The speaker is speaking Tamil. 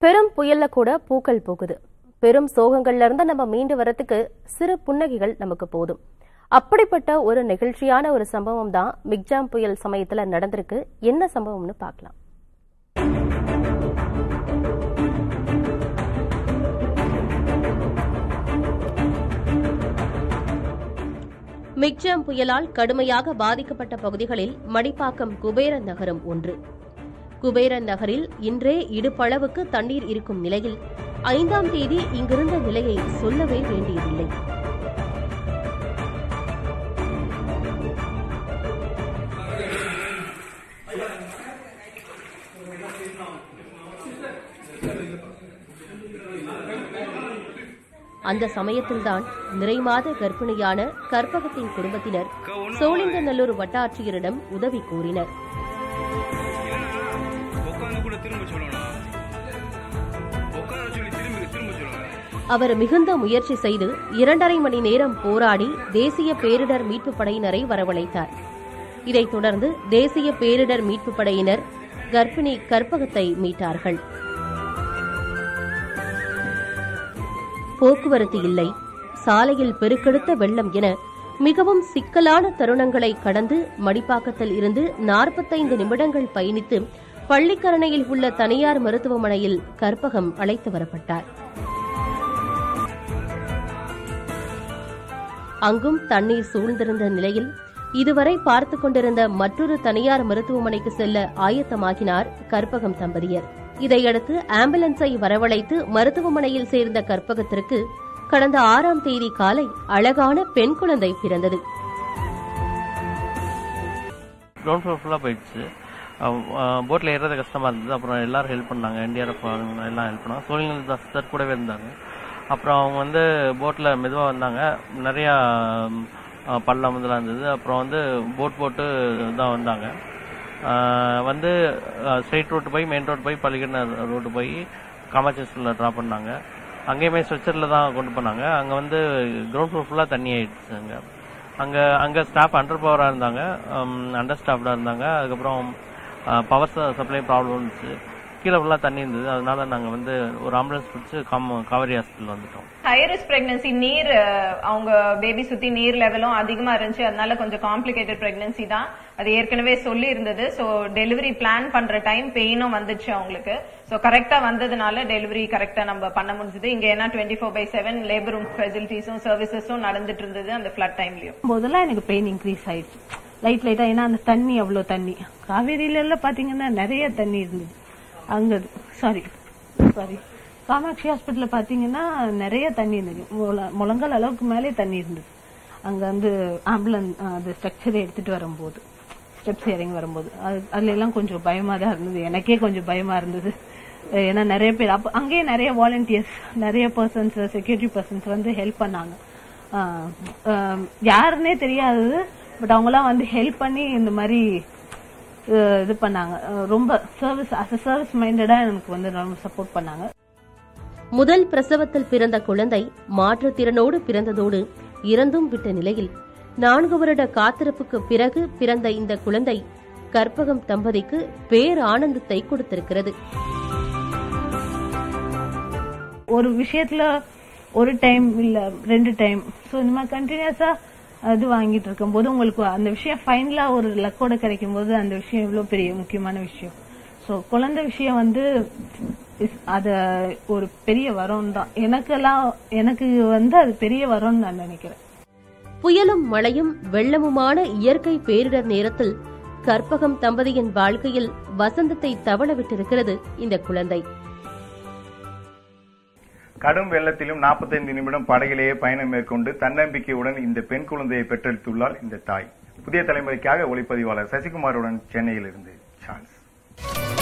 பெரும் புயல்ல கூட பூக்கள் பூக்குது பெரும் சோகங்கள்ல இருந்து நம்ம மீண்டு வரத்துக்கு சிறு புன்னகைகள் நமக்கு போதும் அப்படிப்பட்ட ஒரு நெகிழ்ச்சியான ஒரு சம்பவம் தான் மிக்ஜாம் புயல் சமயத்துல நடந்திருக்கு என்ன சம்பவம்னு பார்க்கலாம் மிக்ஜாம் புயலால் கடுமையாக பாதிக்கப்பட்ட பகுதிகளில் மடிப்பாக்கம் குபேரன் நகரம் ஒன்று குபேரன் நகரில் இன்றே இடுப்பளவுக்கு தண்ணீர் இருக்கும் நிலையில் ஐந்தாம் தேதி இங்கிருந்த நிலையை சொல்லவே வேண்டியதில்லை அந்த சமயத்தில்தான் நிறைமாத கர்ப்பிணியான கற்பகத்தின் குடும்பத்தினர் சோழிங்கநல்லூர் வட்டாட்சியரிடம் உதவி கோரினர் உட்காந்து கூட திரும்ப சொல்லணும் உட்கார சொல்லி திரும்ப திரும்ப சொல்லுங்க அவர் மிகுந்த முயற்சி செய்து இரண்டரை மணி நேரம் போராடி தேசிய பேரிடர் மீட்புப் படையினரை வரவழைத்தார் இதைத் தொடர்ந்து தேசிய பேரிடர் மீட்புப் படையினர் கர்ப்பிணி கற்பகத்தை மீட்டார்கள் போக்குவரத்து இல்லை சாலையில் பெருக்கெடுத்த வெள்ளம் என மிகவும் சிக்கலான தருணங்களை கடந்து மடிப்பாக்கத்தில் இருந்து நாற்பத்தைந்து நிமிடங்கள் பயணித்து பள்ளிக்கரணையில் உள்ள தனியார் மருத்துவமனையில் கற்பகம் அழைத்து வரப்பட்டார் அங்கும் தண்ணீர் சூழ்ந்திருந்த நிலையில் இதுவரை பார்த்துக் கொண்டிருந்த மற்றொரு தனியார் மருத்துவமனைக்கு செல்ல ஆயத்தமாகினார் கற்பகம் தம்பதியர் இதையடுத்து ஆம்புலன்ஸை வரவழைத்து மருத்துவமனையில் சேர்ந்த கற்பகத்திற்கு கடந்த ஆறாம் தேதி காலை அழகான பெண் குழந்தை பிறந்தது கிரவுண்ட் ஃப்ளோர் ஃபுல்லாக போயிடுச்சு போட்டில் ஏறது கஷ்டமாக இருந்தது அப்புறம் எல்லாரும் ஹெல்ப் பண்ணாங்க என்டிஆர்எஃப் எல்லாம் ஹெல்ப் பண்ணாங்க சோழிங்கல் தாஸ் சார் கூடவே இருந்தாங்க அப்புறம் அவங்க வந்து போட்டில் மெதுவாக வந்தாங்க நிறையா ம், அஹ், பள்ளம் இதெல்லாம் இருந்தது அப்புறம் வந்து போட் போட்டு தான் வந்தாங்க அஹ், வந்து ஸ்ட்ரெயிட் ரோட்டு போய் மெயின் ரோடு போய் பள்ளிக்கண்ண ரோட்டு போய் காமாட்சி ஸ்கூலில் ட்ராப் பண்ணாங்க அங்கேயுமே ஸ்ட்ரெச்சரில் தான் கொண்டு போனாங்க அங்கே வந்து கிரவுண்ட் ஃப்ளோர் ஃபுல்லாக தண்ணி ஆயிடுச்சு அங்கே அங்கே அங்கே ஸ்டாஃப் அண்டர் பவராக இருந்தாங்க அண்டர் ஸ்டாஃப்டாக இருந்தாங்க அதுக்கப்புறம் பவர் சப்ளை ப்ராப்ளம் இருந்துச்சு கீழே ஃபுல்லாக தண்ணி இருந்தது அதனால நாங்கள் வந்து ஒரு ஆம்புலன்ஸ் பிடிச்சி காம் காவேரி ஹாஸ்பிட்டல் வந்துட்டோம் ஹைரிஸ் பிரெக்னன்சி நீர் அஹ், அவங்க பேபி சுத்தி நீர் லெவலும் அதிகமா இருந்துச்சு அதனால கொஞ்சம் காம்ப்ளிகேட்டட் பிரெக்னன்சி தான் அது ஏற்கனவே சொல்லி இருந்தது சோ டெலிவரி பிளான் பண்ற டைம் பெயினும் வந்துச்சு அவங்களுக்கு சோ கரெக்டா வந்ததுனால டெலிவரி கரெக்டா நம்ம பண்ண முடிஞ்சது இங்க ஏன்னா twenty four by seven labour room ஃபெசிலிட்டிஸும் சர்வீசஸும் நடந்துட்டு இருந்தது அந்த ஃபிளட் டைம்லயும் போதெல்லாம் எனக்கு பெயின் இன்க்ரீஸ் ஆயிடுச்சு லைட் லைட்டா ஏன்னா அந்த தண்ணி அவ்வளவு தண்ணி காவேரியில எல்லாம் பாத்தீங்கன்னா நிறைய தண்ணி இருந்தது அங்க சாரி சாரி காமாட்சி ஹாஸ்பிட்டல்ல பாத்தீங்கன்னா நிறைய தண்ணி இருந்தது முழ- முழங்கால் அளவுக்கு மேலே தண்ணி இருந்தது அங்க வந்து ஆம்புலன்ஸ் அது ஸ்ட்ரக்சர் எடுத்துட்டு வரும்போது ஸ்டெப்ஸ் இறங்கி வரும்போது அது- அதுல எல்லாம் கொஞ்சம் பயமா தான் இருந்தது எனக்கே கொஞ்சம் பயமா இருந்தது அஹ் ஏன்னா நிறைய பேர் அப்ப அங்கேயே நிறைய வாலண்டியர்ஸ் நிறைய பர்சன்ஸ் செக்யூரிட்டி பர்சன்ஸ் வந்து ஹெல்ப் பண்ணாங்க ஆஹ் ஆஹ் யாருன்னே தெரியாதது பட் அவங்கலாம் வந்து ஹெல்ப் பண்ணி இந்த மாதிரி அஹ் இது பண்ணாங்க அஹ் ரொம்ப சர்வீஸ் அஸ் சர்வீஸ் மைண்டடா எனக்கு வந்து ரொம்ப சப்போர்ட் பண்ணாங்க முதல் பிரசவத்தில் பிறந்த குழந்தை மாற்றுத்திறனோடு பிறந்ததோடு இறந்தும் விட்ட நிலையில் நான்கு வருட காத்திருப்புக்கு பிறகு பிறந்த இந்த குழந்தை கற்பகம் தம்பதிக்கு பேரானந்தத்தை கொடுத்திருக்கிறது ஒரு விஷயத்துல ஒரு டைம் இல்ல ரெண்டு டைம் சோ இந்த மாதிரி கண்டினியூஸா இது வாங்கிட்டு இருக்கும்போது உங்களுக்கு அந்த விஷயம் ஃபைனலா ஒரு லக்கோட கிடைக்கும் போது அந்த விஷயம் எவ்வளவு பெரிய முக்கியமான விஷயம் சோ குழந்தை விஷயம் வந்து is- அத ஒரு பெரிய வரம் தான் எனக்கெல்லாம் எனக்கு வந்து அது பெரிய வரம்னு நான் நினைக்கிறேன் புயலும் மழையும் வெள்ளமுமான இயற்கை பேரிடர் நேரத்தில் கற்பகம் தம்பதியின் வாழ்க்கையில் வசந்தத்தை தவள விட்டிருக்கிறது இந்த குழந்தை கடும் வெள்ளத்திலும் 45 நிமிடம் படகிலேயே பயணம் மேற்கொண்டு தன்னம்பிக்கையுடன் இந்த பெண் குழந்தையை பெற்றெடுத்துள்ளார் இந்த தாய் புதிய தலைமுறைக்காக ஒளிப்பதிவாளர் சசிகுமாருடன் சென்னையில் இருந்து சான்ஸ்